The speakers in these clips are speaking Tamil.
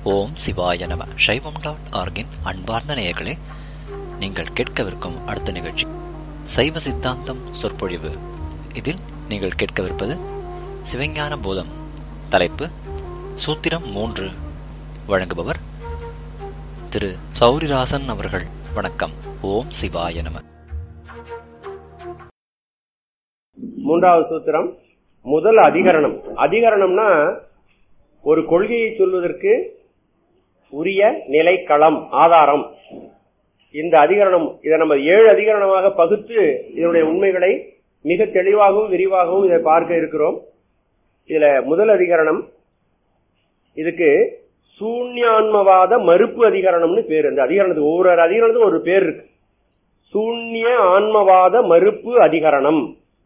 ஓம் சிவாய நம சைவம் டாட் ஆர்கின் அன்பார்ந்த நேயர்களே நீங்கள் கேட்கவிருக்கும் அடுத்த நிகழ்ச்சி சைவ சித்தாந்தம் சொற்பொழிவு இதில் நீங்கள் கேட்கவிருப்பது சிவஞான போதம் தலைப்பு சூத்திரம் மூன்று வழங்குபவர் திரு சௌரிராசன் அவர்கள் வணக்கம் ஓம் சிவாய நம மூன்றாவது சூத்திரம் முதல் அதிகரணம் அதிகரணம்னா ஒரு கொள்கையை சொல்வதற்கு உரிய நிலைக்களம் ஆதாரம் இந்த அதிகரணம் இதை நம்ம ஏழு அதிகரணமாக பகுத்து இதனுடைய உண்மைகளை மிக தெளிவாகவும் விரிவாகவும் இதை பார்க்க இருக்கிறோம் இதுல முதல் அதிகரணம் இதுக்கு சூன்யான்மவாத மறுப்பு அதிகரணம்னு பேர் இந்த அதிகரணத்துக்கு ஒவ்வொரு அதிகரணத்துக்கும் ஒரு பேர் இருக்கு சூன்ய ஆன்மவாத மறுப்பு அதிகரணம்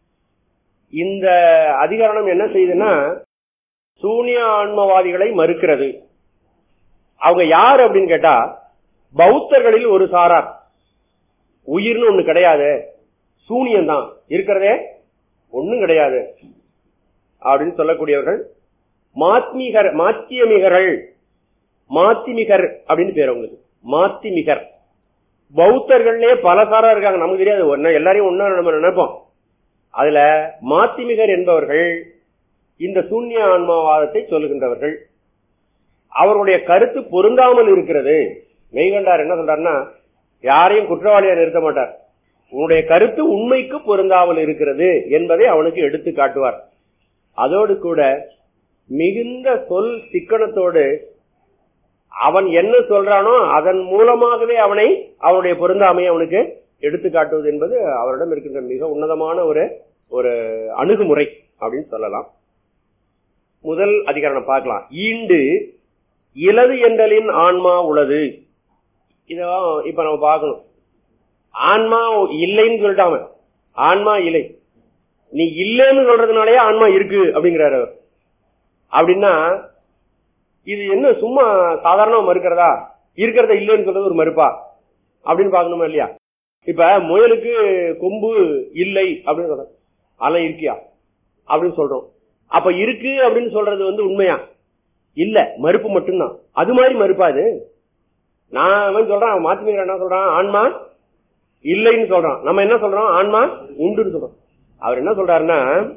இந்த அதிகரணம் என்ன செய்யுதுன்னா சூனிய ஆன்மவாதிகளை மறுக்கிறது அவங்க யார் அப்படின்னு கேட்டா பௌத்தர்களில் ஒரு சாரார் உயிர்னு ஒண்ணு கிடையாது சூனியம் தான் இருக்கிறதே ஒண்ணும் கிடையாது அப்படின்னு சொல்லக்கூடியவர்கள் மாத்மிகர் மாத்தியமிகர்கள் மாத்திமிகர் அப்படின்னு பேர் அவங்களுக்கு மாத்திமிகர் பௌத்தர்கள்லயே பல சாரா இருக்காங்க நமக்கு தெரியாது ஒன்னு எல்லாரையும் ஒன்னா நம்ம நினைப்போம் அதுல மாத்திமிகர் என்பவர்கள் இந்த சூன்ய ஆன்மாவாதத்தை சொல்லுகின்றவர்கள் அவருடைய கருத்து பொருந்தாமல் இருக்கிறது மெய்கண்டார் என்ன சொல்றாருன்னா யாரையும் குற்றவாளியா நிறுத்த மாட்டார் உன்னுடைய கருத்து உண்மைக்கு பொருந்தாமல் இருக்கிறது என்பதை அவனுக்கு எடுத்து காட்டுவார் அதோடு கூட மிகுந்த சொல் சிக்கனத்தோடு அவன் என்ன சொல்றானோ அதன் மூலமாகவே அவனை அவனுடைய பொருந்தாமையை அவனுக்கு எடுத்து காட்டுவது என்பது அவரிடம் இருக்கின்ற மிக உன்னதமான ஒரு ஒரு அணுகுமுறை அப்படின்னு சொல்லலாம் முதல் அதிகாரம் பார்க்கலாம் ஈண்டு இலது என்றலின் ஆன்மா உளது இதான் இப்ப நம்ம பார்க்கணும் ஆன்மா இல்லைன்னு சொல்லிட்டாம ஆன்மா இல்லை நீ இல்லைன்னு சொல்றதுனாலயே ஆன்மா இருக்கு அப்படிங்கிறாரு அவர் அப்படின்னா இது என்ன சும்மா சாதாரணமா மறுக்கிறதா இருக்கிறத இல்லைன்னு சொல்றது ஒரு மறுப்பா அப்படின்னு பார்க்கணுமா இல்லையா இப்ப முயலுக்கு கொம்பு இல்லை அப்படின்னு சொல்றோம் அதெல்லாம் இருக்கியா அப்படின்னு சொல்றோம் அப்ப இருக்கு அப்படின்னு சொல்றது வந்து உண்மையா இல்ல மறுப்பு மட்டும்தான் அது மாதிரி மறுப்பா இது நான் அவன் சொல்றான் மாத்திமிகர் என்ன சொல்றான் ஆன்மா இல்லைன்னு சொல்றான் நம்ம என்ன சொல்றோம் ஆன்மா உண்டுன்னு சொல்றோம் அவர் என்ன சொல்றாருன்னா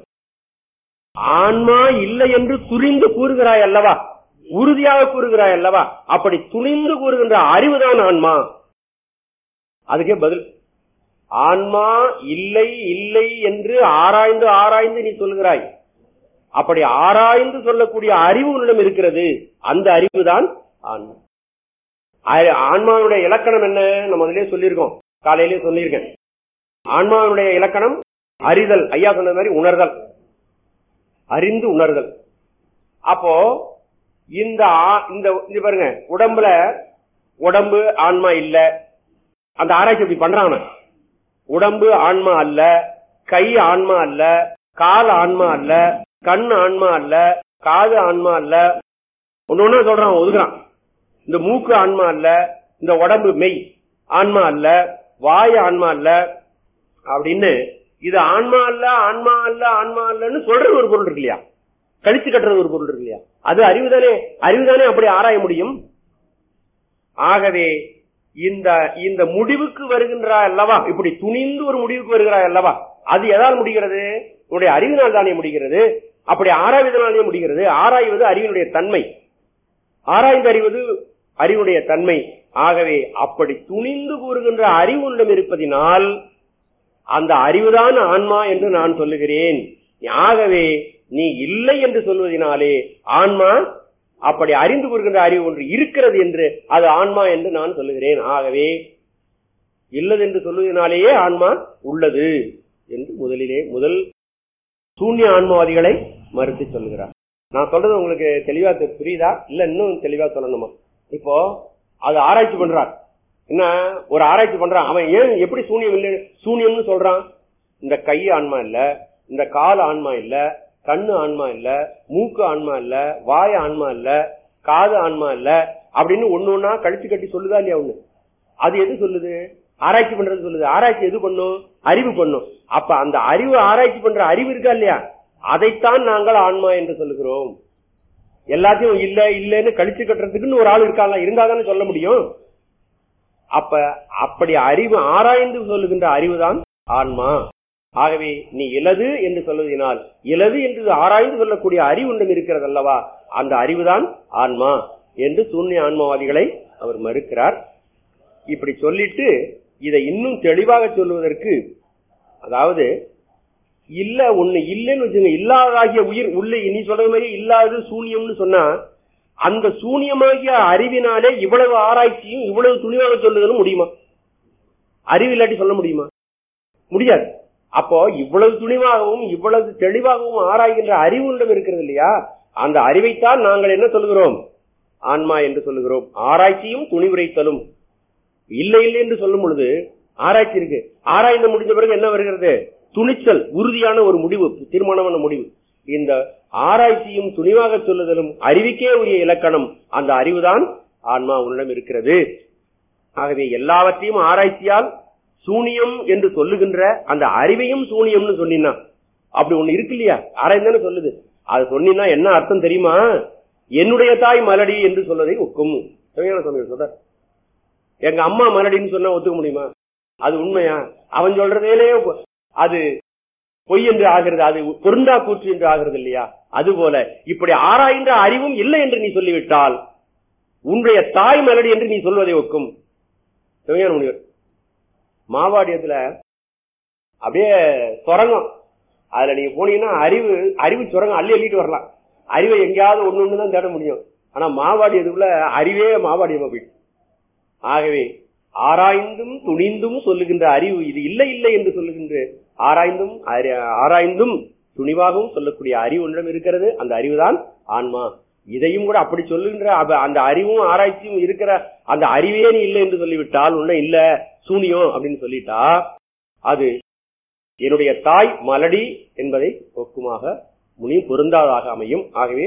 ஆன்மா இல்லை என்று துரிந்து கூறுகிறாய் அல்லவா உறுதியாக கூறுகிறாய் அல்லவா அப்படி துணிந்து கூறுகின்ற அறிவுதான் ஆன்மா அதுக்கே பதில் ஆன்மா இல்லை இல்லை என்று ஆராய்ந்து ஆராய்ந்து நீ சொல்கிறாய் அப்படி ஆராய்ந்து சொல்லக்கூடிய அறிவு உன்னிடம் இருக்கிறது அந்த அறிவு தான் ஆன்மா ஆன்மாவுடைய இலக்கணம் என்ன நம்ம அதிலே சொல்லியிருக்கோம் காலையிலே சொல்லியிருக்கேன் ஆன்மாவுடைய இலக்கணம் அறிதல் ஐயா சொன்ன மாதிரி உணர்தல் அறிந்து உணர்தல் அப்போ இந்த இந்த இது பாருங்க உடம்புல உடம்பு ஆன்மா இல்ல அந்த ஆராய்ச்சி அப்படி பண்றான் உடம்பு ஆன்மா அல்ல கை ஆன்மா அல்ல கால் ஆன்மா அல்ல கண் ஆன்மா அல்ல காது ஆன்மா அல்ல ஒன்னு ஒண்ணு சொல்றான் ஒதுக்குறான் இந்த மூக்கு ஆன்மா அல்ல இந்த உடம்பு மெய் ஆன்மா அல்ல வாய் ஆன்மா அல்ல அப்படின்னு இது ஆன்மா அல்ல ஆன்மா அல்ல ஆன்மா அல்லன்னு சொல்றது ஒரு பொருள் இருக்கு இல்லையா கழிச்சு கட்டுறது ஒரு பொருள் இருக்கு இல்லையா அது அறிவுதானே அறிவுதானே அப்படி ஆராய முடியும் ஆகவே இந்த இந்த முடிவுக்கு வருகின்றாய் அல்லவா இப்படி துணிந்து ஒரு முடிவுக்கு வருகிறாய் அல்லவா அது எதால் முடிகிறது உன்னுடைய அறிவினால் தானே முடிகிறது அப்படி ஆராய்வதனாலே முடிகிறது ஆராய்வது அறிவினுடைய தன்மை ஆராய்ந்து அறிவது அறிவுடைய தன்மை ஆகவே அப்படி துணிந்து கூறுகின்ற அறிவுள்ளம் இருப்பதினால் அந்த அறிவுதான் ஆன்மா என்று நான் சொல்லுகிறேன் ஆகவே நீ இல்லை என்று சொல்வதனாலே ஆன்மா அப்படி அறிந்து கூறுகின்ற அறிவு ஒன்று இருக்கிறது என்று அது ஆன்மா என்று நான் சொல்லுகிறேன் ஆகவே இல்லது என்று சொல்வதனாலேயே ஆன்மா உள்ளது என்று முதலிலே முதல் சூன்ய ஆன்மவாதிகளை மறுத்து சொல்லுகிறார் நான் சொல்றது உங்களுக்கு தெளிவா புரியுதா இல்ல இன்னும் தெளிவா சொல்லணுமா இப்போ அது ஆராய்ச்சி பண்றார் என்ன ஒரு ஆராய்ச்சி பண்றான் அவன் ஏன் எப்படி சூன்யம் இல்லை சூன்யம்னு சொல்றான் இந்த கை ஆன்மா இல்ல இந்த கால் ஆன்மா இல்ல கண்ணு ஆன்மா இல்ல மூக்கு ஆன்மா இல்ல வாய ஆன்மா இல்ல காது ஆன்மா இல்ல அப்படின்னு ஒன்னு ஒன்னா கழிச்சு கட்டி சொல்லுதா இல்லையா ஒண்ணு அது எது சொல்லுது ஆராய்ச்சி பண்றது சொல்லுது ஆராய்ச்சி எது பண்ணும் அறிவு பண்ணும் அப்ப அந்த அறிவு ஆராய்ச்சி பண்ற அறிவு இருக்கா இல்லையா அதைத்தான் நாங்கள் ஆன்மா என்று சொல்லுகிறோம் எல்லாத்தையும் இல்ல இல்லன்னு கழிச்சு கட்டுறதுக்குன்னு ஒரு ஆள் இருக்காங்க இருந்தாதானே சொல்ல முடியும் அப்ப அப்படி அறிவு ஆராய்ந்து சொல்லுகின்ற அறிவுதான் ஆன்மா ஆகவே நீ இலது என்று சொல்வதனால் இலது என்று ஆராய்ந்து சொல்லக்கூடிய அறிவு ஒன்றும் இருக்கிறது அல்லவா அந்த அறிவுதான் ஆன்மா என்று சூன்ய ஆன்மவாதிகளை அவர் மறுக்கிறார் இப்படி சொல்லிட்டு இதை இன்னும் தெளிவாக சொல்லுவதற்கு அதாவது இல்ல ஒண்ணு இல்லைன்னு வச்சுங்க இல்லாதாகிய உயிர் உள்ள நீ சொல்றது மாதிரி இல்லாதது சூன்யம்னு சொன்னா அந்த சூன்யமாகிய அறிவினாலே இவ்வளவு ஆராய்ச்சியும் இவ்வளவு துணிவாக சொல்லுதலும் முடியுமா அறிவு இல்லாட்டி சொல்ல முடியுமா முடியாது அப்போ இவ்வளவு துணிவாகவும் இவ்வளவு தெளிவாகவும் ஆராய்கின்ற அறிவு ஒன்றும் இருக்கிறது இல்லையா அந்த அறிவைத்தான் நாங்கள் என்ன சொல்லுகிறோம் ஆன்மா என்று சொல்லுகிறோம் ஆராய்ச்சியும் துணிவுரைத்தலும் இல்லை இல்லை என்று சொல்லும் பொழுது ஆராய்ச்சி இருக்கு ஆராய்ந்து முடிஞ்ச பிறகு என்ன வருகிறது துணிச்சல் உறுதியான ஒரு முடிவு தீர்மானமான முடிவு இந்த ஆராய்ச்சியும் துணிவாக சொல்லுதலும் அறிவுக்கே உரிய இலக்கணம் அந்த அறிவுதான் ஆன்மா உன்னிடம் இருக்கிறது ஆகவே எல்லாவற்றையும் ஆராய்ச்சியால் சூனியம் என்று சொல்லுகின்ற அந்த அறிவையும் சூனியம்னு சொன்னா அப்படி ஒண்ணு இருக்கு இல்லையா ஆராய்ந்தானே சொல்லுது அது சொன்னா என்ன அர்த்தம் தெரியுமா என்னுடைய தாய் மலடி என்று சொல்வதை ஒக்கும் சிவஞான சுவாமி சொல்ற எங்க அம்மா மலடின்னு சொன்னா ஒத்துக்க முடியுமா அது உண்மையா அவன் சொல்றதேலே அது பொய் என்று ஆகிறது அது பொருந்தா கூற்று என்று ஆகிறது இல்லையா அதுபோல இப்படி ஆராய்ந்த அறிவும் இல்லை என்று நீ சொல்லிவிட்டால் உன்னுடைய தாய் மலடி என்று நீ சொல்வதை ஒக்கும் சிவஞான முனிவர் மாவாடியத்துல அப்படியே சுரங்கம் அதுல நீங்க போனீங்கன்னா அறிவு அறிவு சுரங்கம் அள்ளி அள்ளிட்டு வரலாம் அறிவை எங்கேயாவது ஒண்ணு ஒண்ணு தான் தேட முடியும் ஆனா மாவாடியதுக்குள்ள அறிவே மாவாடியமா போயிட்டு ஆகவே ஆராய்ந்தும் துணிந்தும் சொல்லுகின்ற அறிவு இது இல்லை இல்லை என்று சொல்லுகின்ற ஆராய்ந்தும் ஆராய்ந்தும் துணிவாகவும் சொல்லக்கூடிய அறிவு ஒன்றிடம் இருக்கிறது அந்த அறிவுதான் ஆன்மா இதையும் கூட அப்படி சொல்லுகின்ற அந்த அறிவும் ஆராய்ச்சியும் இருக்கிற அந்த அறிவே நீ இல்லை என்று சொல்லிவிட்டால் உன்ன இல்ல சூனியம் அப்படின்னு சொல்லிட்டா அது என்னுடைய தாய் மலடி என்பதை ஒக்குமாக முனியும் பொருந்தாதாக அமையும் ஆகவே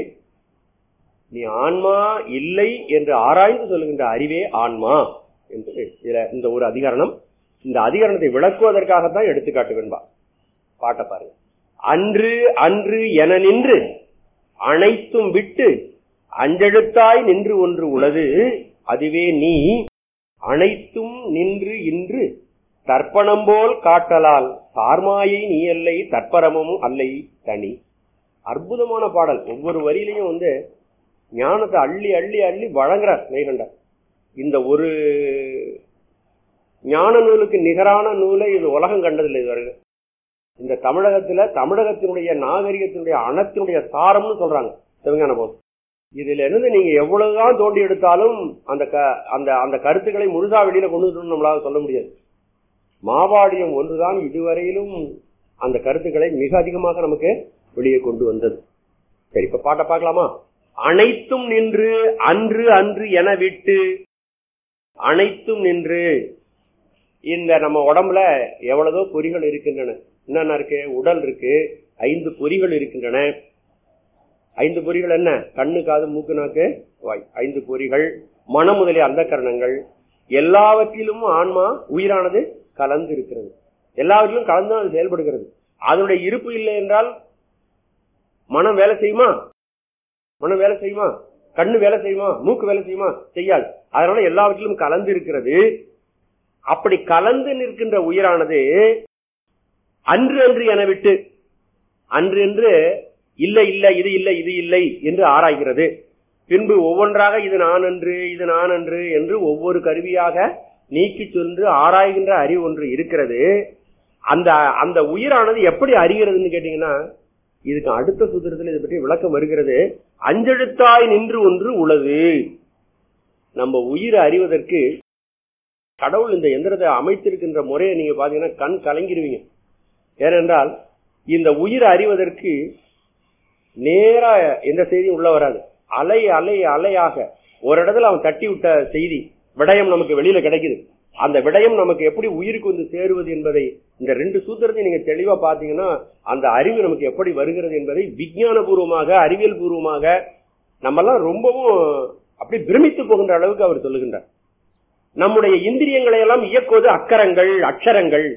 நீ ஆன்மா இல்லை என்று ஆராய்ந்து சொல்லுகின்ற அறிவே ஆன்மா என்று இதுல இந்த ஒரு அதிகரணம் இந்த அதிகரணத்தை விளக்குவதற்காகத்தான் எடுத்துக்காட்டு வேண்பா பாட்ட பாருங்க அன்று அன்று என நின்று அனைத்தும் விட்டு அஞ்செழுத்தாய் நின்று ஒன்று உளது அதுவே நீ அனைத்தும் நின்று இன்று தர்ப்பணம் போல் காட்டலால் சார்மாயை நீ அல்லை தற்பரமும் அல்லை தனி அற்புதமான பாடல் ஒவ்வொரு வரியிலையும் வந்து ஞானத்தை அள்ளி அள்ளி அள்ளி வழங்குறார் மேகண்டர் இந்த ஒரு ஞான நூலுக்கு நிகரான நூலை இது உலகம் கண்டதில்லை இதுவரை இந்த தமிழகத்துல தமிழகத்தினுடைய நாகரிகத்தினுடைய அணத்தினுடைய சாரம்னு சொல்றாங்க சிவஞான போது இதுல இருந்து நீங்க எவ்வளவுதான் தோண்டி எடுத்தாலும் அந்த அந்த அந்த கருத்துக்களை முழுசா வெளியில கொண்டு வரணும்னு நம்மளால சொல்ல முடியாது மாவாடியம் ஒன்றுதான் இதுவரையிலும் அந்த கருத்துக்களை மிக அதிகமாக நமக்கு வெளியே கொண்டு வந்தது சரி இப்ப பாட்டை பார்க்கலாமா அனைத்தும் நின்று அன்று அன்று என விட்டு அனைத்தும் நின்று இந்த நம்ம உடம்புல எவ்வளவோ பொறிகள் இருக்கின்றன என்னென்ன இருக்கு உடல் இருக்கு ஐந்து பொறிகள் இருக்கின்றன ஐந்து பொறிகள் என்ன கண்ணு காது மூக்கு நாக்கு வாய் ஐந்து பொறிகள் மனம் முதலிய அந்த கரணங்கள் எல்லாவற்றிலும் ஆன்மா உயிரானது கலந்து இருக்கிறது எல்லாவற்றிலும் கலந்து அது செயல்படுகிறது அதனுடைய இருப்பு இல்லை என்றால் மனம் வேலை செய்யுமா மனம் வேலை செய்யுமா கண்ணு வேலை செய்யுமா மூக்கு வேலை செய்யுமா செய்யாது அதனால எல்லாவற்றிலும் கலந்து இருக்கிறது அப்படி கலந்து நிற்கின்ற உயிரானது அன்று அன்று என விட்டு அன்று என்று இல்லை இல்லை இது இல்லை இது இல்லை என்று ஆராய்கிறது பின்பு ஒவ்வொன்றாக இது நான் அன்று இது நான் அன்று என்று ஒவ்வொரு கருவியாக நீக்கி சென்று ஆராய்கின்ற அறிவு ஒன்று இருக்கிறது அந்த அந்த உயிரானது எப்படி அறிகிறதுன்னு கேட்டீங்கன்னா இதுக்கு அடுத்த சூத்திரத்தில் இதை பற்றி விளக்கம் வருகிறது அஞ்செழுத்தாய் நின்று ஒன்று உளது நம்ம உயிரை அறிவதற்கு கடவுள் இந்த எந்திரத்தை அமைத்திருக்கின்ற முறையை நீங்க பாத்தீங்கன்னா கண் கலங்கிருவீங்க ஏனென்றால் இந்த உயிரை அறிவதற்கு நேரா எந்த செய்தியும் உள்ள வராது அலை அலை அலையாக ஒரு இடத்துல அவன் தட்டி விட்ட செய்தி விடயம் நமக்கு வெளியில கிடைக்குது அந்த விடயம் நமக்கு எப்படி உயிருக்கு வந்து சேருவது என்பதை இந்த ரெண்டு சூத்திரத்தையும் நீங்க தெளிவா பாத்தீங்கன்னா அந்த அறிவு நமக்கு எப்படி வருகிறது என்பதை விஞ்ஞான பூர்வமாக அறிவியல் பூர்வமாக நம்மெல்லாம் ரொம்பவும் அப்படி பிரமித்து போகின்ற அளவுக்கு அவர் சொல்லுகின்றார் நம்முடைய இந்திரியங்களை எல்லாம் இயக்குவது அக்கரங்கள் அக்ஷரங்கள்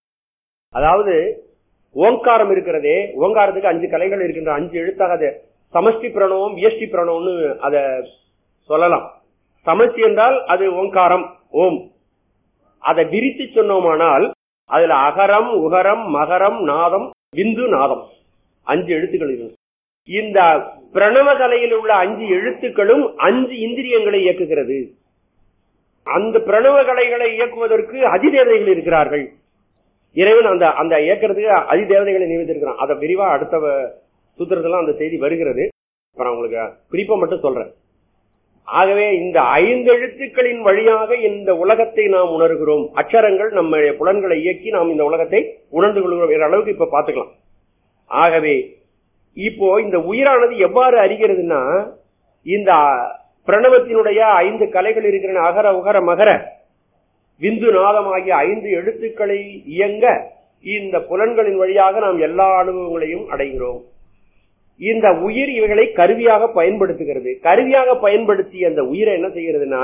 அதாவது ஓங்காரம் இருக்கிறதே ஓங்காரத்துக்கு அஞ்சு கலைகள் இருக்கின்ற அஞ்சு எழுத்தாக அதை சமஷ்டி பிரணவம் வியஷ்டி பிரணவம்னு அத சொல்லலாம் சமஷ்டி என்றால் அது ஓங்காரம் ஓம் அதை விரித்து சொன்னோமானால் அதுல அகரம் உகரம் மகரம் நாதம் விந்து நாதம் அஞ்சு எழுத்துக்கள் இருக்கு இந்த பிரணவ கலையில் உள்ள அஞ்சு எழுத்துக்களும் அஞ்சு இந்திரியங்களை இயக்குகிறது அந்த பிரணவ கலைகளை இயக்குவதற்கு அதிதேவதைகள் இருக்கிறார்கள் இறைவன் அந்த அந்த இயக்கிறதுக்கு அதிதேவதைகளை நியமித்திருக்கிறான் அதை விரிவா அடுத்த வ- சூத்திரத்துல அந்த செய்தி வருகிறது இப்ப நான் உங்களுக்கு குறிப்பா மட்டும் சொல்றேன் ஆகவே இந்த ஐந்து எழுத்துக்களின் வழியாக இந்த உலகத்தை நாம் உணர்கிறோம் அக்ஷரங்கள் நம்ம புலன்களை இயக்கி நாம் இந்த உலகத்தை உணர்ந்து கொள்கிறோம் என்ற அளவுக்கு இப்ப பாத்துக்கலாம் ஆகவே இப்போ இந்த உயிரானது எவ்வாறு அறிகிறதுனா இந்த பிரணவத்தினுடைய ஐந்து கலைகள் இருக்கிற அகர உகர மகர விந்து நாதம் ஆகிய ஐந்து எழுத்துக்களை இயங்க இந்த புலன்களின் வழியாக நாம் எல்லா அனுபவங்களையும் அடைகிறோம் இந்த உயிர் இவைகளை கருவியாக பயன்படுத்துகிறது கருவியாக பயன்படுத்தி அந்த உயிரை என்ன செய்கிறதுனா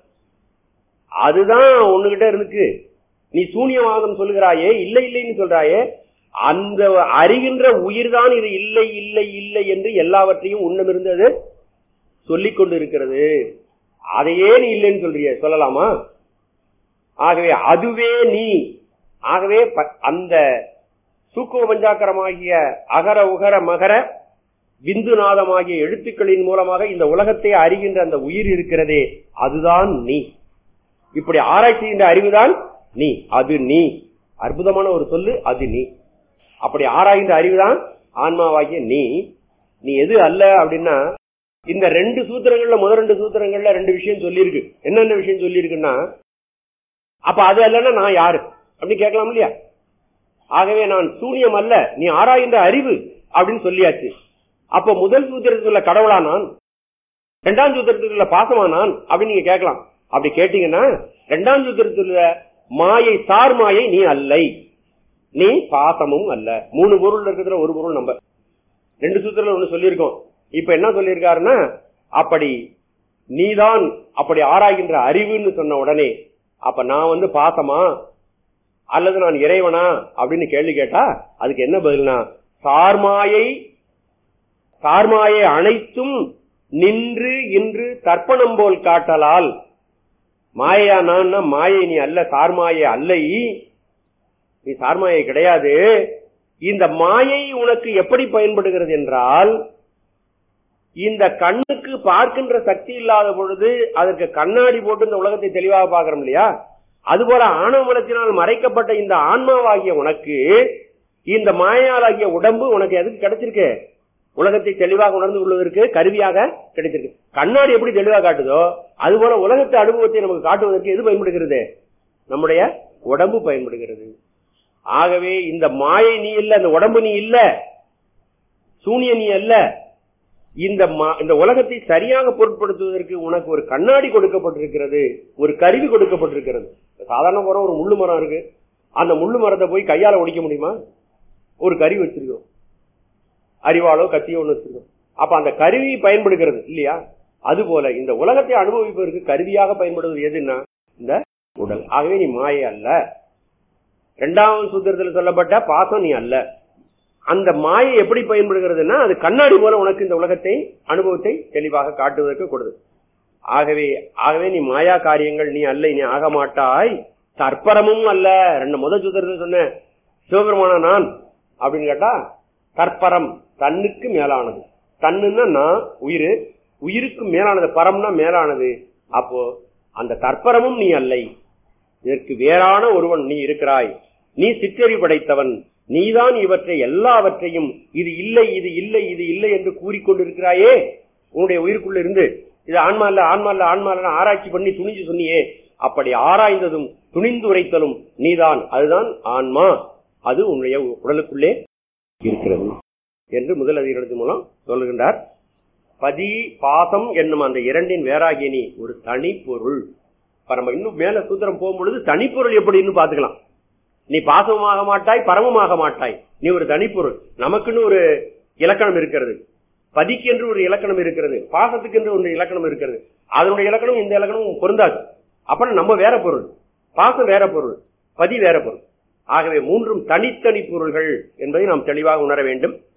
அதுதான் உன்னுகிட்ட இருக்கு நீ சூன்யவாதம் சொல்லுகிறாயே இல்லை இல்லைன்னு சொல்றாயே அந்த அறிகின்ற உயிர்தான் இது இல்லை இல்லை இல்லை என்று எல்லாவற்றையும் உன்னமிருந்து அது சொல்லிக் கொண்டு இருக்கிறது அதையே நீ இல்லைன்னு சொல்றிய சொல்லலாமா ஆகவே அதுவே நீ ஆகவே ப- அந்த சூக்கும பஞ்சாக்கரமாகிய அகர உகர மகர விந்துநாதமாகிய எழுத்துக்களின் மூலமாக இந்த உலகத்தை அறிகின்ற அந்த உயிர் இருக்கிறதே அதுதான் நீ இப்படி ஆராய்ச்சி செய்கின்ற அறிவுதான் நீ அது நீ அற்புதமான ஒரு சொல்லு அது நீ அப்படி ஆராய்ந்த அறிவுதான் ஆன்மாவாகிய நீ நீ எது அல்ல அப்படின்னா இந்த ரெண்டு சூத்திரங்கள்ல முதல் ரெண்டு சூத்திரங்கள்ல ரெண்டு விஷயம் சொல்லியிருக்கு என்னென்ன விஷயம் சொல்லியிருக்குன்னா அப்ப அது அல்லன்னா நான் யாரு அப்படின்னு கேட்கலாம் இல்லையா ஆகவே நான் சூனியம் அல்ல நீ ஆராய்ந்த அறிவு அப்படின்னு சொல்லியாச்சு அப்ப முதல் சூத்திரத்தில் உள்ள கடவுளா நான் இரண்டாம் சூத்திரத்தில் உள்ள பாசமா நான் அப்படின்னு நீங்க கேட்கலாம் அப்படி கேட்டீங்கன்னா இரண்டாம் சூத்திரத்தில் உள்ள மாயை சார் மாயை நீ அல்லை நீ பாசமும் அல்ல மூணு பொருள் இருக்கிறதுல ஒரு பொருள் நம்ப ரெண்டு சூத்திரத்துல ஒண்ணு சொல்லியிருக்கோம் இப்ப என்ன சொல்லியிருக்காருன்னா அப்படி நீதான் அப்படி ஆராய்கின்ற அறிவுன்னு சொன்ன உடனே அப்ப நான் வந்து பாசமா அல்லது நான் இறைவனா அப்படின்னு கேள்வி கேட்டா அதுக்கு என்ன பதில்னா சார்மாயை சார்மாயை அனைத்தும் நின்று இன்று தர்ப்பணம் போல் காட்டலால் மாயா நான் மாயை நீ அல்ல சார்மாயை அல்லை நீ சார்மாயை கிடையாது இந்த மாயை உனக்கு எப்படி பயன்படுகிறது என்றால் இந்த கண்ணுக்கு பார்க்கின்ற சக்தி இல்லாத பொழுது அதற்கு கண்ணாடி போட்டு இந்த உலகத்தை தெளிவாக பார்க்கிறோம் இல்லையா அதுபோல ஆணவ மலத்தினால் மறைக்கப்பட்ட இந்த ஆன்மாவாகிய உனக்கு இந்த மாயாலாகிய உடம்பு உனக்கு எதுக்கு கிடைச்சிருக்கு உலகத்தை தெளிவாக உணர்ந்து கொள்வதற்கு கருவியாக கிடைத்திருக்கு கண்ணாடி எப்படி தெளிவாக காட்டுதோ அதுபோல உலகத்தை அனுபவத்தை நமக்கு காட்டுவதற்கு எது பயன்படுகிறது நம்முடைய உடம்பு பயன்படுகிறது ஆகவே இந்த மாயை நீ இல்ல இந்த உடம்பு நீ இல்ல சூனிய நீ அல்ல இந்த மா- இந்த உலகத்தை சரியாக பொருட்படுத்துவதற்கு உனக்கு ஒரு கண்ணாடி கொடுக்கப்பட்டிருக்கிறது ஒரு கருவி கொடுக்கப்பட்டிருக்கிறது சாதாரண மரம் ஒரு முள்ளு மரம் இருக்கு அந்த முள்ளு மரத்தை போய் கையால ஒடிக்க முடியுமா ஒரு கருவி வச்சிருக்கோம் அறிவாளோ கத்தியோ ஒண்ணு வச்சிருக்கோம் அப்ப அந்த கருவி பயன்படுகிறது இல்லையா அதுபோல இந்த உலகத்தை அனுபவிப்பதற்கு கருவியாக பயன்படுவது எதுன்னா இந்த உடல் ஆகவே நீ மாயை அல்ல இரண்டாவது சூத்திரத்தில் சொல்லப்பட்ட பாசம் நீ அல்ல அந்த மாயை எப்படி பயன்படுகிறதுனா அது கண்ணாடி போல உனக்கு இந்த உலகத்தை அனுபவத்தை தெளிவாக காட்டுவதற்கு கொடுது ஆகவே ஆகவே நீ மாயா காரியங்கள் நீ அல்ல நீ ஆக மாட்டாய் தற்பரமும் அல்ல ரெண்டு முதல் சூத்திரத்தில் சொன்ன சிவபெருமான நான் அப்படின்னு கேட்டா தற்பரம் தன்னுக்கு மேலானது தன்னுன்னா நான் உயிர் உயிருக்கு மேலானது பரம்னா மேலானது அப்போ அந்த தற்பரமும் நீ அல்லை இதற்கு வேறான ஒருவன் நீ இருக்கிறாய் நீ சிற்றறிவு படைத்தவன் நீதான் இவற்றை எல்லாவற்றையும் இது இல்லை இது இல்லை இது இல்லை என்று கூறிக்கொண்டிருக்கிறாயே உன்னுடைய உயிருக்குள்ள இருந்து இது ஆன்மா இல்ல ஆன்மா இல்ல ஆன்மா இல்ல ஆராய்ச்சி பண்ணி துணிஞ்சு சொன்னியே அப்படி ஆராய்ந்ததும் துணிந்து உரைத்தலும் நீதான் அதுதான் ஆன்மா அது உன்னுடைய உடலுக்குள்ளே இருக்கிறது என்று முதல் அதிகாரத்தின் மூலம் சொல்லுகின்றார் பதி பாசம் என்னும் அந்த இரண்டின் வேறாகிய நீ ஒரு தனி பொருள் இப்ப நம்ம இன்னும் மேல சூத்திரம் போகும்பொழுது தனிப்பொருள் எப்படின்னு பாத்துக்கலாம் நீ பாசமுமாக மாட்டாய் பரமமாக மாட்டாய் நீ ஒரு தனிப்பொருள் நமக்குன்னு ஒரு இலக்கணம் இருக்கிறது பதிக்கென்று ஒரு இலக்கணம் இருக்கிறது பாசத்துக்கென்று ஒரு இலக்கணம் இருக்கிறது அதனுடைய இலக்கணம் இந்த இலக்கணம் பொருந்தாது அப்புறம் நம்ம வேற பொருள் பாசம் வேற பொருள் பதி வேற பொருள் ஆகவே மூன்றும் தனித்தனி பொருள்கள் என்பதை நாம் தெளிவாக உணர வேண்டும்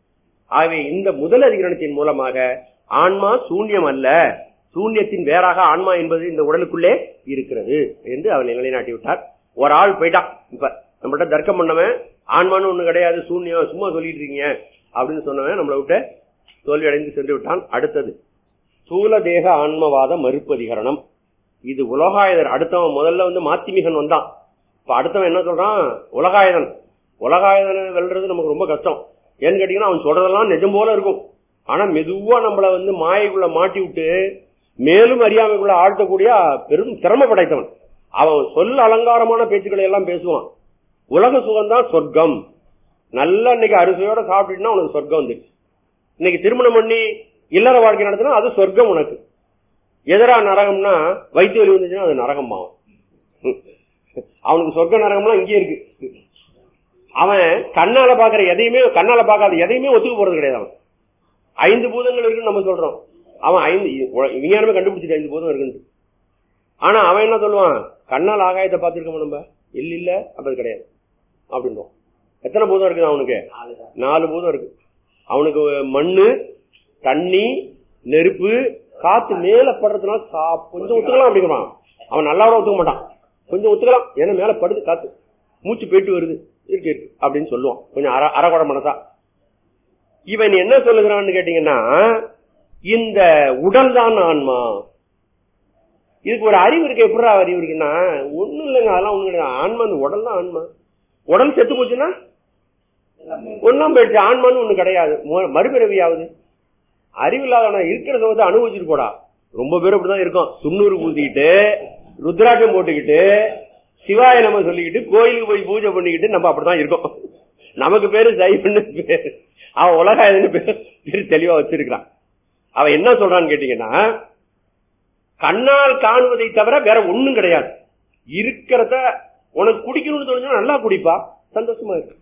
ஆகவே இந்த முதல் அதிகரணத்தின் மூலமாக ஆன்மா சூன்யம் அல்ல சூன்யத்தின் வேறாக ஆன்மா என்பது இந்த உடலுக்குள்ளே இருக்கிறது என்று அவர் நிலைநாட்டி விட்டார் ஒரு ஆள் போயிட்டான் இப்ப நம்மள்ட்ட தர்க்கம் பண்ணவன் ஆன்மான்னு ஒண்ணு கிடையாது சூன்யம் சும்மா சொல்லிட்டு இருக்கீங்க அப்படின்னு சொன்னவன் நம்மளை விட்டு தோல்வி அடைந்து சென்று விட்டான் அடுத்தது ஸ்தூல தேக ஆன்மவாத மறுப்பதிகரணம் இது உலகாயுதர் அடுத்தவன் முதல்ல வந்து மாத்திமிகன் வந்தான் இப்ப அடுத்தவன் என்ன சொல்றான் உலகாயுதன் உலகாயுதனை வெல்றது நமக்கு ரொம்ப கஷ்டம் ஏன்னு கேட்டீங்கன்னா அவன் சொல்றதெல்லாம் நிஜம் போல இருக்கும் ஆனா மெதுவா நம்மள வந்து மாயைக்குள்ள மாட்டி விட்டு மேலும் அறியாமைக்குள்ள ஆழ்த்தக்கூடிய பெரும் திறமை படைத்தவன் அவன் சொல் அலங்காரமான பேச்சுக்களை எல்லாம் பேசுவான் உலக சுகம்தான் சொர்க்கம் நல்லா இன்னைக்கு அரிசியோட சாப்பிட்டுனா உனக்கு சொர்க்கம் வந்துடுச்சு இன்னைக்கு திருமணம் பண்ணி இல்லற வாழ்க்கை நடத்தினா அது சொர்க்கம் உனக்கு எதிரா நரகம்னா வயிற்று வலி வந்துச்சுன்னா அது நரகம் ஆகும் அவனுக்கு சொர்க்க நரகம்லாம் இங்கே இருக்கு அவன் கண்ணால பாக்குற எதையுமே கண்ணால பார்க்காத எதையுமே ஒத்துக்க போறது கிடையாது அவன் ஐந்து பூதங்கள் இருக்குன்னு நம்ம சொல்றோம் அவன் ஐந்து விஞ்ஞானமே கண்டுபிடிச்சிட்டு ஐந்து பூதம் இருக்குன்னு ஆனா அவன் என்ன சொல்லுவான் கண்ணால் ஆகாயத்தை பார்த்திருக்கோம் நம்ம இல்ல இல்ல அப்படி கிடையாது அப்படின்றோம் எத்தனை பூதம் இருக்குது அவனுக்கு நாலு பூதம் இருக்கு அவனுக்கு மண்ணு தண்ணி நெருப்பு காத்து மேல படுறதுனால சா- கொஞ்சம் ஒத்துக்கலாம் அப்படிங்கிறான் அவன் நல்லாவோட ஒத்துக்க மாட்டான் கொஞ்சம் ஒத்துக்கலாம் ஏன்னா மேல படுது காத்து மூச்சு போயிட்டு வருது இருக்கு இருக்கு அப்படின்னு சொல்லுவான் கொஞ்சம் அர அறகுட மனசா இவன் என்ன சொல்லுகிறான்னு கேட்டீங்கன்னா இந்த உடல் தான் ஆன்மா இதுக்கு ஒரு அறிவு இருக்கு எப்படி அறிவு இருக்குன்னா ஒண்ணும் இல்லைங்க அதெல்லாம் ஒண்ணு கிடையாது ஆன்மா அந்த உடல் தான் ஆன்மா உடல் செத்து போச்சுன்னா ஒன்னும் போயிடுச்சு ஆன்மான்னு ஒண்ணு கிடையாது மு- மறுபிறவியாவது அறிவில்லாதவன இருக்கிறத வந்து அனுபவிச்சுட்டு போடா ரொம்ப பேர் அப்படிதான் இருக்கும் துண்ணூறு பூசிக்கிட்டு ருத்ராட்சம் போட்டுக்கிட்டு சிவாய நம்ம சொல்லிக்கிட்டு கோயிலுக்கு போய் பூஜை பண்ணிக்கிட்டு நம்ம அப்படிதான் இருக்கோம் நமக்கு பேரு சைவன்னு பேரு அவன் உலகாயதுன்னு பேரு பேரு தெளிவா வச்சிருக்கிறான் அவன் என்ன சொல்றான்னு கேட்டீங்கன்னா கண்ணால் காணுவதை தவிர வேற ஒண்ணும் கிடையாது இருக்கிறத உனக்கு குடிக்கணும்னு தோணுச்சுன்னா நல்லா குடிப்பா சந்தோஷமா இருக்கு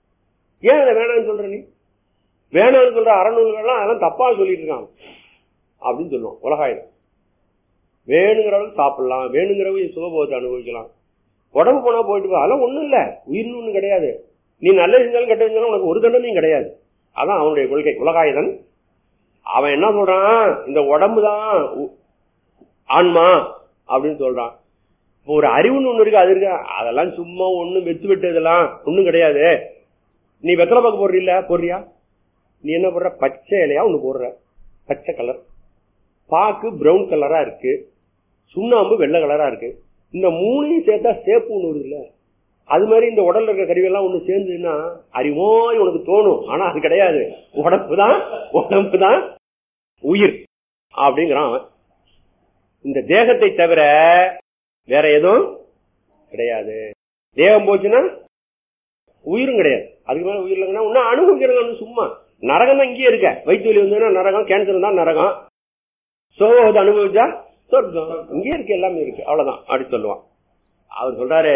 ஏன் அதை வேணாம்னு சொல்ற நீ வேணாம்னு சொல்ற அறநூல்கள்லாம் அதெல்லாம் தப்பா சொல்லிட்டு இருக்காங்க அப்படின்னு சொல்லுவோம் உலகாயுதம் வேணுங்கிறவங்க சாப்பிடலாம் வேணுங்கிறவங்க சுகபோகத்தை அனுபவிக்கலாம் உடம்பு போனா போயிட்டு போ அதெல்லாம் ஒண்ணும் இல்ல உயிர்னு ஒண்ணு கிடையாது நீ நல்லது செஞ்சாலும் கெட்ட செஞ்சாலும் உனக்கு ஒரு தண்டனையும் கிடையாது அதான் அவனுடைய கொள்கை உலகாயுதன் அவன் என்ன சொல்றான் இந்த உடம்பு தான் உ- ஆன்மா அப்படின்னு சொல்றான் இப்போ ஒரு அறிவுன்னு ஒண்ணு இருக்கு அது இருக்கு அதெல்லாம் சும்மா ஒண்ணும் வெத்து வெட்டு இதெல்லாம் ஒண்ணும் கிடையாது நீ வெத்தலை பாக்கு போடுறீல்ல போடுறியா நீ என்ன போடுற பச்சை இலையா ஒண்ணு போடுற பச்சை கலர் பாக்கு பிரவுன் கலரா இருக்கு சுண்ணாம்பு வெள்ளை கலரா இருக்கு இந்த மூணையும் சேர்த்தா சேப்பு ஒண்ணு வருது இல்ல அது மாதிரி இந்த உடல்ல இருக்க கருவியெல்லாம் ஒண்ணு சேர்ந்துன்னா அறிவோய் உனக்கு தோணும் ஆனா அது கிடையாது உடம்பு தான் உடம்பு தான் உயிர் அப்படிங்கிறான் அவன் இந்த தேகத்தை தவிர வேற எதுவும் கிடையாது தேகம் போச்சுன்னா உயிரும் கிடையாது அதுக்கு மேல உயிர் இல்லைங்கன்னா இன்னும் அனுபவிக்கிறாங்க சும்மா நரகம் தான் இங்கேயே இருக்க வயிற்று வலி வந்ததுன்னா நரகம் கேன்சர் தான் நரகம் சோகத்தை அனுபவிச்சா சொர்க்கம் இங்கே இருக்கு எல்லாமே இருக்கு அவ்வளவுதான் அப்படி சொல்லுவான் அவர் சொல்றாரு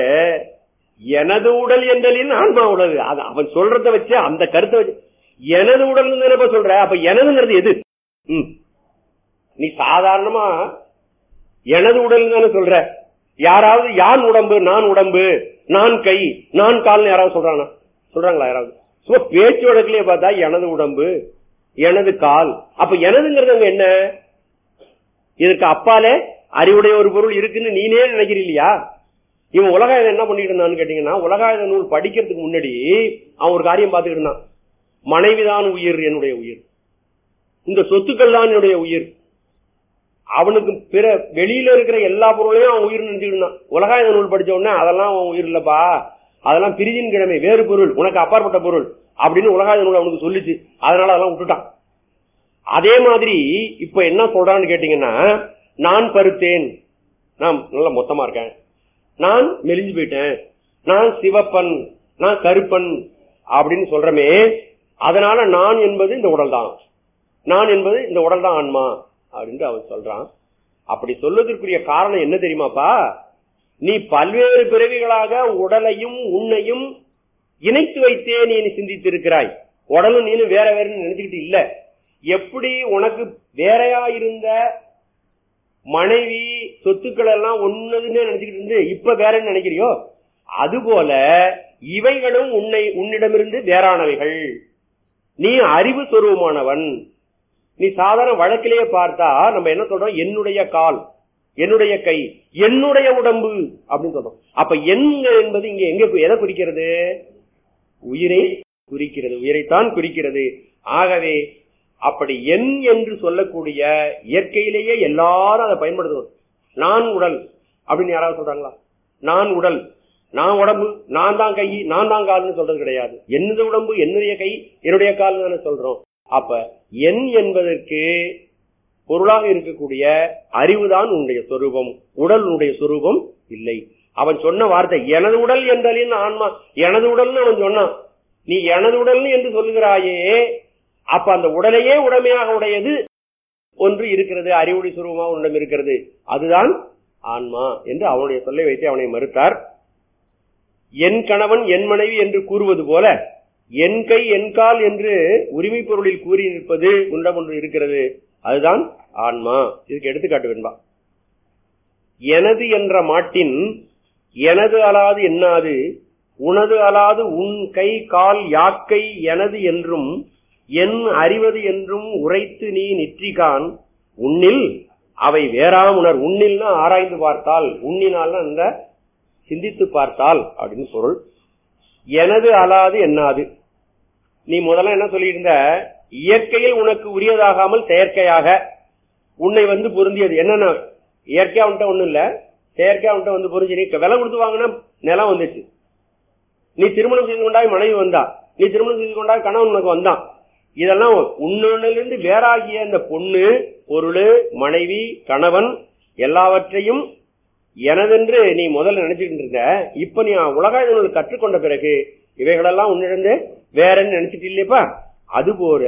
எனது உடல் என்றலின் ஆன்மா உடல் அது அவன் சொல்றத வச்சு அந்த கருத்தை வச்சு எனது உடல் நினைப்ப சொல்ற அப்ப எனதுங்கிறது எது ம். நீ சாதாரணமா எனது உடல் தானே சொல்ற யாராவது யான் உடம்பு நான் உடம்பு நான் கை நான் கால்னு யாராவது சொல்றானா சொல்றாங்களா யாராவது சும்மா பேச்சு வழக்கிலேயே பார்த்தா எனது உடம்பு எனது கால் அப்ப எனதுங்கிறது அங்க என்ன இதற்கு அப்பாலே அறிவுடைய ஒரு பொருள் இருக்குன்னு நீனே நினைக்கிறீ இல்லையா இவன் உலகாயுதம் என்ன பண்ணிட்டு இருந்தான்னு கேட்டீங்கன்னா உலகாயுத நூல் படிக்கிறதுக்கு முன்னாடி அவன் ஒரு காரியம் பார்த்துக்கிட்டு இருந்தான் மனைவிதான் உயிர் என்னுடைய உயிர் இந்த சொத்துக்கள் தான் என்னுடைய உயிர் அவனுக்கு பிற வெளியில இருக்கிற எல்லா பொருளையும் அவன் உயிர் நினைச்சுக்கிட்டு இருந்தான் உலகாயுத நூல் படிச்ச உடனே அதெல்லாம் அவன் உயிர் இல்லப்பா அதெல்லாம் பிரிதின் கிழமை வேறு பொருள் உனக்கு அப்பாற்பட்ட பொருள் அப்படின்னு உலகாயுத நூல் அவனுக்கு சொல்லிச்சு அதனால அதெல்லாம் விட்டுட்டான் அதே மாதிரி இப்ப என்ன சொல்றான்னு கேட்டீங்கன்னா நான் பருத்தேன் நான் நல்ல மொத்தமா இருக்கேன் நான் மெலிஞ்சு போயிட்டேன் நான் சிவப்பன் நான் கருப்பன் அப்படின்னு சொல்றமே அதனால நான் என்பது இந்த உடல் தான் நான் என்பது இந்த உடல் தான் ஆன்மா அப்படின்னு அவன் சொல்றான் அப்படி சொல்வதற்குரிய காரணம் என்ன தெரியுமாப்பா நீ பல்வேறு பிறவிகளாக உடலையும் உன்னையும் இணைத்து வைத்தே நீ சிந்தித்திருக்கிறாய் உடலும் நீனும் வேற வேறன்னு நினைச்சுக்கிட்டு இல்ல எப்படி உனக்கு வேறையா இருந்த மனைவி சொத்துக்கள் எல்லாம் ஒன்னதுன்னு நினைச்சுக்கிட்டு இருந்து இப்ப வேறன்னு நினைக்கிறியோ அதுபோல இவைகளும் உன்னை உன்னிடமிருந்து வேறானவைகள் நீ அறிவு சொருவமானவன் நீ சாதாரண வழக்கிலேயே பார்த்தா நம்ம என்ன சொல்றோம் என்னுடைய கால் என்னுடைய கை என்னுடைய உடம்பு அப்படின்னு சொல்றோம் அப்ப என் என்பது இங்க எங்க எதை குறிக்கிறது உயிரை குறிக்கிறது உயிரைத்தான் குறிக்கிறது ஆகவே அப்படி என் என்று சொல்லக்கூடிய இயற்கையிலேயே எல்லாரும் அதை பயன்படுத்துவோம் நான் உடல் அப்படின்னு யாராவது சொல்றாங்களா நான் உடல் நான் உடம்பு நான் தான் கை நான் தான் கால்னு சொல்றது கிடையாது என்னது உடம்பு என்னுடைய கை என்னுடைய கால் தானே சொல்றோம் அப்ப என் என்பதற்கு பொருளாக இருக்கக்கூடிய அறிவுதான் உன்னுடைய சொரூபம் உடல் உன்னுடைய சொரூபம் இல்லை அவன் சொன்ன வார்த்தை எனது உடல் என்றலின் ஆன்மா எனது உடல்னு அவன் சொன்னான் நீ எனது உடல் என்று சொல்லுகிறாயே அப்ப அந்த உடலையே உடமையாக உடையது ஒன்று இருக்கிறது அறிவுடை சுரூபமாக உன்னிடம் இருக்கிறது அதுதான் ஆன்மா என்று அவனுடைய சொல்லை வைத்து அவனை மறுத்தார் என் கணவன் என் மனைவி என்று கூறுவது போல என் கை என் கால் என்று உரிமை பொருளில் கூறி நிற்பது உண்டம் ஒன்று இருக்கிறது அதுதான் ஆன்மா இதுக்கு எடுத்துக்காட்டு வேண்பா எனது என்ற மாட்டின் எனது அலாது என்னாது உனது அலாது உன் கை கால் யாக்கை எனது என்றும் என் அறிவது என்றும் உரைத்து நீ நிற்றிகான் உன்னில் அவை வேறாமுணர் உன்னில்னா ஆராய்ந்து பார்த்தால் உன்னினால்னா இந்த சிந்தித்து பார்த்தால் அப்படின்னு பொருள் எனது அலாது என்னாது நீ முதல்ல என்ன சொல்லியிருந்த இயற்கையில் உனக்கு உரியதாகாமல் செயற்கையாக உன்னை வந்து பொருந்தியது என்னன்னா இயற்கையா உன்ட்ட ஒண்ணும் இல்ல செயற்கையா உன்ட்ட வந்து பொருந்தி நீ விலை கொடுத்து வாங்கினா நிலம் வந்துச்சு நீ திருமணம் செய்து கொண்டாய் மனைவி வந்தா நீ திருமணம் செய்து கொண்டாய் கணவன் உனக்கு வந்தான் இதெல்லாம் உன்னிலிருந்து வேறாகிய இந்த பொண்ணு பொருள் மனைவி கணவன் எல்லாவற்றையும் எனதென்று நீ முதல்ல நினைச்சுக்கிட்டு இருந்த இப்ப நீ உலகாயுதங்கள் கற்றுக்கொண்ட பிறகு இவைகளெல்லாம் உன்னிடந்து வேறன்னு நினைச்சிட்டு இல்லையப்பா அதுபோல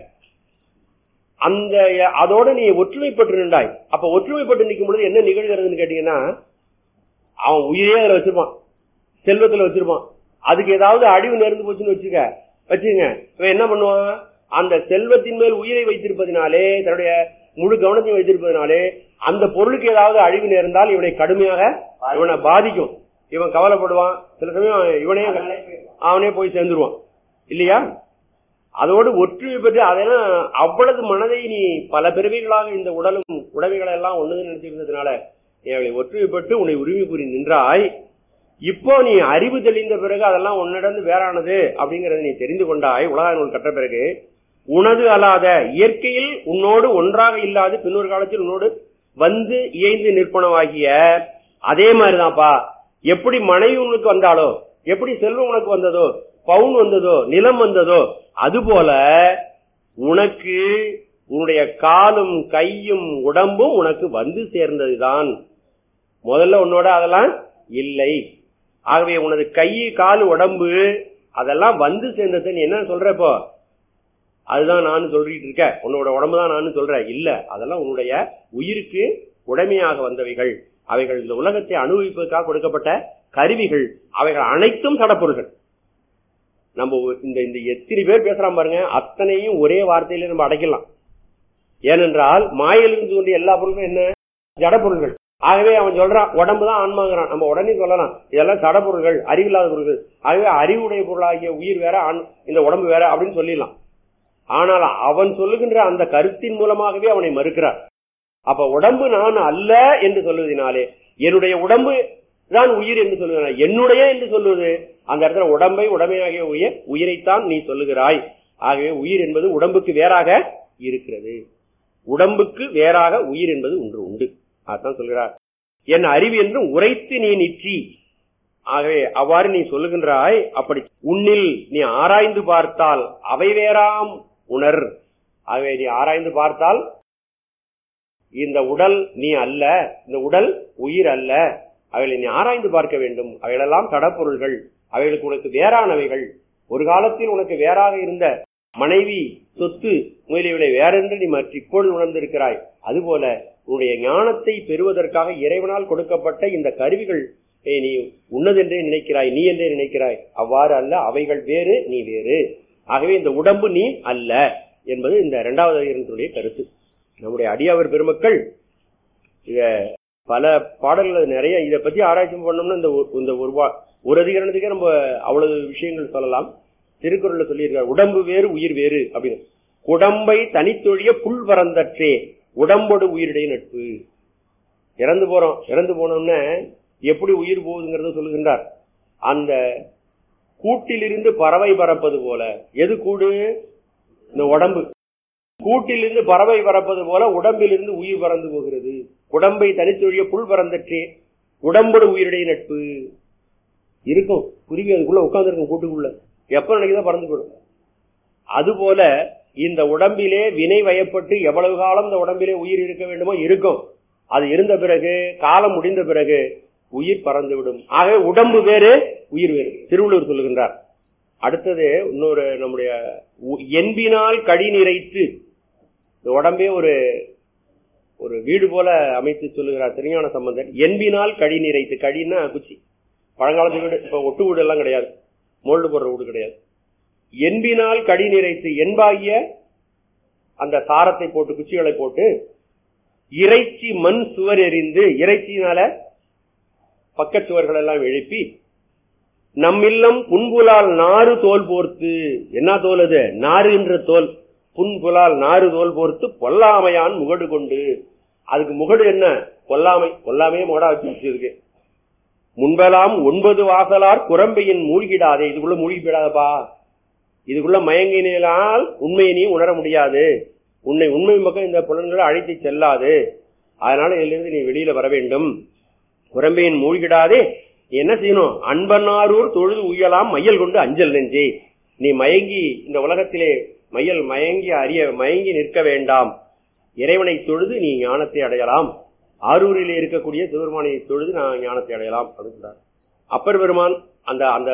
அந்த அதோட நீ ஒற்றுமைப்பட்டு நின்றாய் அப்ப ஒற்றுமைப்பட்டு நிற்கும் பொழுது என்ன நிகழ்கிறதுன்னு கேட்டீங்கன்னா அவன் உயிரே அதுல வச்சிருப்பான் செல்வத்துல வச்சிருப்பான் அதுக்கு ஏதாவது அழிவு நேர்ந்து போச்சுன்னு வச்சுக்க வச்சுங்க இவன் என்ன பண்ணுவான் அந்த செல்வத்தின் மேல் உயிரை வைத்திருப்பதினாலே தன்னுடைய முழு கவனத்தையும் வைத்திருப்பதனாலே அந்த பொருளுக்கு ஏதாவது அழிவு நேர்ந்தால் இவனை கடுமையாக இவனை பாதிக்கும் இவன் கவலைப்படுவான் சில சமயம் இவனே அவனே போய் சேர்ந்துருவான் இல்லையா அதோடு ஒற்றுமை பெற்று அதெல்லாம் அவ்வளவு மனதை நீ பல பிறவிகளாக இந்த உடலும் உடமைகளை எல்லாம் ஒண்ணுன்னு நினைச்சிருந்ததுனால நீ அவளை ஒற்றுமை பெற்று உன்னை உரிமை கூறி நின்றாய் இப்போ நீ அறிவு தெளிந்த பிறகு அதெல்லாம் உன்னிடந்து வேறானது அப்படிங்கறத நீ தெரிந்து கொண்டாய் உலக நூல் கற்ற பிறகு உனது அல்லாத இயற்கையில் உன்னோடு ஒன்றாக இல்லாது பின்னொரு காலத்தில் உன்னோடு வந்து இயைந்து நிற்பனவாகிய அதே மாதிரிதான்ப்பா எப்படி மனைவி உனக்கு வந்தாலோ எப்படி செல்வம் உனக்கு வந்ததோ பவுன் வந்ததோ நிலம் வந்ததோ அதுபோல உனக்கு உன்னுடைய காலும் கையும் உடம்பும் உனக்கு வந்து சேர்ந்ததுதான் முதல்ல உன்னோட அதெல்லாம் இல்லை ஆகவே உனது கை கால் உடம்பு அதெல்லாம் வந்து சேர்ந்தது நீ என்ன சொல்ற இப்போ அதுதான் நான் சொல்லிட்டு இருக்க உன்னோட உடம்பு தான் நான் சொல்றேன் இல்ல அதெல்லாம் உன்னுடைய உயிருக்கு உடைமையாக வந்தவைகள் அவைகள் இந்த உலகத்தை அனுபவிப்பதற்காக கொடுக்கப்பட்ட கருவிகள் அவைகள் அனைத்தும் சடப்பொருள்கள் நம்ம இந்த இந்த எத்தனை பேர் பேசுறான் பாருங்க அத்தனையும் ஒரே வார்த்தையில நம்ம அடைக்கலாம் ஏனென்றால் மாயிலிருந்து தோன்றிய எல்லா பொருளும் என்ன ஜடப்பொருள்கள் ஆகவே அவன் சொல்றான் உடம்பு தான் ஆன்மாங்கிறான் நம்ம உடனே சொல்லலாம் இதெல்லாம் சடப்பொருள்கள் அறிவில்லாத பொருள்கள் ஆகவே அறிவுடைய பொருளாகிய உயிர் வேற இந்த உடம்பு வேற அப்படின்னு சொல்லிடலாம் ஆனால் அவன் சொல்லுகின்ற அந்த கருத்தின் மூலமாகவே அவனை மறுக்கிறார் அப்ப உடம்பு நான் அல்ல என்று சொல்வதனாலே என்னுடைய உடம்பு தான் உயிர் என்று சொல்லுகிறார் என்னுடைய என்று சொல்லுவது அந்த இடத்துல உடம்பை உடமையாகிய உயிர் உயிரைத்தான் நீ சொல்லுகிறாய் ஆகவே உயிர் என்பது உடம்புக்கு வேறாக இருக்கிறது உடம்புக்கு வேறாக உயிர் என்பது ஒன்று உண்டு அதான் சொல்கிறார் என் அறிவு என்றும் உரைத்து நீ நிற்றி ஆகவே அவ்வாறு நீ சொல்லுகின்றாய் அப்படி உன்னில் நீ ஆராய்ந்து பார்த்தால் அவை வேறாம் உணர் ஆகவே நீ ஆராய்ந்து பார்த்தால் இந்த உடல் நீ அல்ல இந்த உடல் உயிர் அல்ல அவைகளை நீ ஆராய்ந்து பார்க்க வேண்டும் அவைகளெல்லாம் கடப்பொருள்கள் அவைகளுக்கு உனக்கு வேறானவைகள் ஒரு காலத்தில் உனக்கு வேறாக இருந்த மனைவி சொத்து முதலியவளை வேறென்று நீ மற்ற இப்பொழுது உணர்ந்திருக்கிறாய் அதுபோல உன்னுடைய ஞானத்தை பெறுவதற்காக இறைவனால் கொடுக்கப்பட்ட இந்த கருவிகள் நீ உன்னதென்றே நினைக்கிறாய் நீ என்றே நினைக்கிறாய் அவ்வாறு அல்ல அவைகள் வேறு நீ வேறு ஆகவே இந்த உடம்பு நீ அல்ல என்பது இந்த இரண்டாவது அதிகாரத்தினுடைய கருத்து நம்முடைய அடியாவர் பெருமக்கள் இத பல பாடல்கள் நிறைய இதை பத்தி ஆராய்ச்சி பண்ணோம்னா இந்த இந்த ஒரு ஒரு அதிகாரத்துக்கே நம்ம அவ்வளவு விஷயங்கள் சொல்லலாம் திருக்குறள்ல சொல்லியிருக்கார் உடம்பு வேறு உயிர் வேறு அப்படின்னு குடம்பை தனித்தொழிய புல் பரந்தற்றே உடம்போடு உயிருடைய நட்பு இறந்து போறோம் இறந்து போனோம்னா எப்படி உயிர் போகுதுங்கிறத சொல்லுகின்றார் அந்த கூட்டிலிருந்து பறவை பறப்பது போல எது கூடு இந்த உடம்பு கூட்டிலிருந்து பறவை பறப்பது போல உடம்பிலிருந்து உயிர் பறந்து போகிறது உடம்பை தனித்தொழிய புல் பறந்தற்றே உடம்போடு உயிருடைய நட்பு இருக்கும் குருவி அதுக்குள்ள உட்கார்ந்துருக்கும் கூட்டுக்குள்ள எப்ப நினைக்குதோ பறந்து போயிடும் அதுபோல இந்த உடம்பிலே வினை வயப்பட்டு எவ்வளவு காலம் இந்த உடம்பிலே உயிர் இருக்க வேண்டுமோ இருக்கும் அது இருந்த பிறகு காலம் முடிந்த பிறகு உயிர் பறந்து விடும் ஆக உடம்பு வேறு உயிர் வேறு திருவள்ளுவர் சொல்லுகின்றார் அடுத்தது இன்னொரு நம்முடைய உ- என்பினால் கடி நிறைத்து இந்த உடம்பே ஒரு ஒரு வீடு போல அமைத்து சொல்லுகிறார் திருஞான சம்பந்தர் என்பினால் கடி நிறைத்து கடின்னா குச்சி பழங்காலத்து வீடு இப்ப ஒட்டு வீடு எல்லாம் கிடையாது மோல்டு போடுற வீடு கிடையாது என்பினால் கடி நிறைத்து என்பாகிய அந்த சாரத்தை போட்டு குச்சிகளை போட்டு இறைச்சி மண் சுவர் எறிந்து இறைச்சினால பக்கச் சுவர்கள் எல்லாம் எழுப்பி நம்மில்லம் புன்புலால் நாறு தோல் போர்த்து என்ன தோல் அது நாறு என்ற தோல் புன்புலால் நாறு தோல் போர்த்து பொல்லாமையான் முகடு கொண்டு அதுக்கு முகடு என்ன பொல்லாமை பொல்லாமையே முகடா வச்சு வச்சிருக்கு முன்பெல்லாம் ஒன்பது வாசலார் குரம்பையின் மூழ்கிடாதே இதுக்குள்ள மூழ்கி போயிடாதப்பா இதுக்குள்ள மயங்கினால் உண்மையை நீ உணர முடியாது உன்னை உண்மை பக்கம் இந்த புலன்களை அழைத்து செல்லாது அதனால இதிலிருந்து நீ வெளியில வர வேண்டும் குரம்பையின் மூழ்கிடாதே நீ என்ன செய்யணும் அன்பனாரூர் தொழுது உயலாம் மையல் கொண்டு அஞ்சல் நெஞ்சே நீ மயங்கி இந்த உலகத்திலே மையல் மயங்கி அறிய மயங்கி நிற்க வேண்டாம் இறைவனை தொழுது நீ ஞானத்தை அடையலாம் ஆரூரிலே இருக்கக்கூடிய சிவபெருமானை தொழுது நான் ஞானத்தை அடையலாம் அப்படின்றார் அப்பர் பெருமான் அந்த அந்த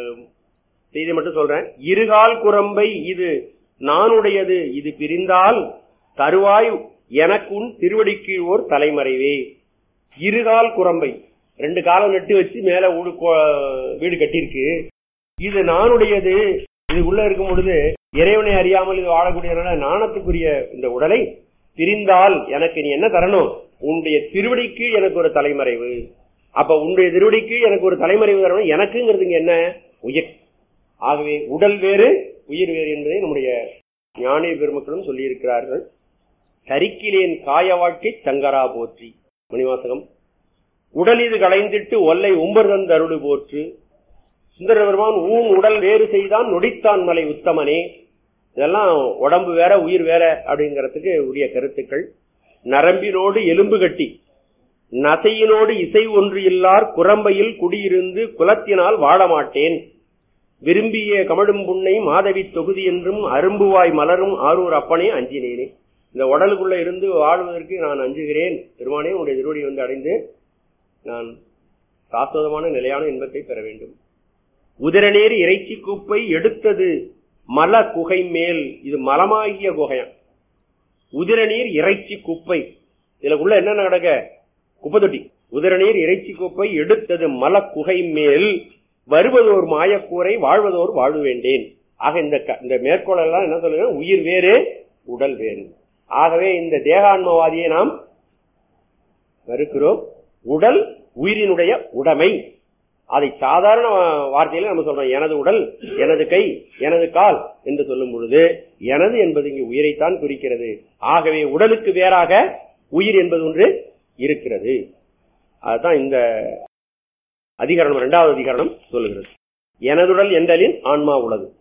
செய்தி மட்டும் சொல்றேன் இருகால் குரம்பை இது நானுடையது இது பிரிந்தால் தருவாய் எனக்குன் திருவடிக்கு ஓர் தலைமறைவே இருகால் குரம்பை ரெண்டு காலம் நட்டு வச்சு மேல ஊடு கோ- வீடு கட்டியிருக்கு இது நானுடையது இது உள்ள இருக்கும் பொழுது இறைவனை அறியாமல் இது வாழக்கூடியதுனால நாணத்துக்குரிய இந்த உடலை பிரிந்தால் எனக்கு நீ என்ன தரணும் உன்னுடைய திருவடிக்கு எனக்கு ஒரு தலைமறைவு அப்ப உன்னுடைய திருவடிக்கு எனக்கு ஒரு தலைமறைவு தரணும் எனக்குங்கிறது இங்க என்ன உயிர் ஆகவே உடல் வேறு உயிர் வேறு என்பதை நம்முடைய ஞானிய பெருமக்களும் சொல்லியிருக்கிறார்கள் கரிக்கிலேன் காய வாழ்க்கை சங்கரா போற்றி மணிவாசகம் உடல் இது களைந்திட்டு ஒல்லை உம்பர்தன் தருடு போற்று சுந்தர பெருமான் ஊன் உடல் வேறு செய்தான் நொடித்தான் மலை உத்தமனே இதெல்லாம் உடம்பு வேற உயிர் வேற அப்படிங்கறதுக்கு உரிய கருத்துக்கள் நரம்பினோடு எலும்பு கட்டி நசையினோடு இசை ஒன்று இல்லார் குரம்பையில் குடியிருந்து குலத்தினால் வாழ மாட்டேன் விரும்பிய கமடும் புண்ணை மாதவி தொகுதி என்றும் அரும்புவாய் மலரும் ஆரூர் அப்பனே அஞ்சினேனே இந்த உடலுக்குள்ள இருந்து வாழ்வதற்கு நான் அஞ்சுகிறேன் பெருமானே உடைய திருவடி வந்து அடைந்து நான் சாஸ்வதமான நிலையான இன்பத்தை பெற வேண்டும் உதிரநீர் இறைச்சி குப்பை எடுத்தது மல குகை மேல் இது மலமாகிய குகையம் உதிரநீர் இறைச்சி குப்பை இதுல என்ன நடக்க குப்பை தொட்டி உதிரநீர் இறைச்சி குப்பை எடுத்தது மல குகை மேல் வருவதோர் மாயக்கூரை வாழ்வதோர் வாழ வேண்டேன் ஆக இந்த க- இந்த மேற்கோள் எல்லாம் என்ன சொல்லுங்க உயிர் வேறு உடல் வேறு ஆகவே இந்த தேகான்மவாதியை நாம் மறுக்கிறோம் உடல் உயிரினுடைய உடைமை அதை சாதாரண வா- வார்த்தையில நம்ம சொல்றோம் எனது உடல் எனது கை எனது கால் என்று சொல்லும் பொழுது எனது என்பது இங்கு உயிரைத்தான் குறிக்கிறது ஆகவே உடலுக்கு வேறாக உயிர் என்பது ஒன்று இருக்கிறது அதுதான் இந்த அதிகரணம் இரண்டாவது அதிகரணம் சொல்லுகிறது எனதுடல் என்றலின் ஆன்மா உளது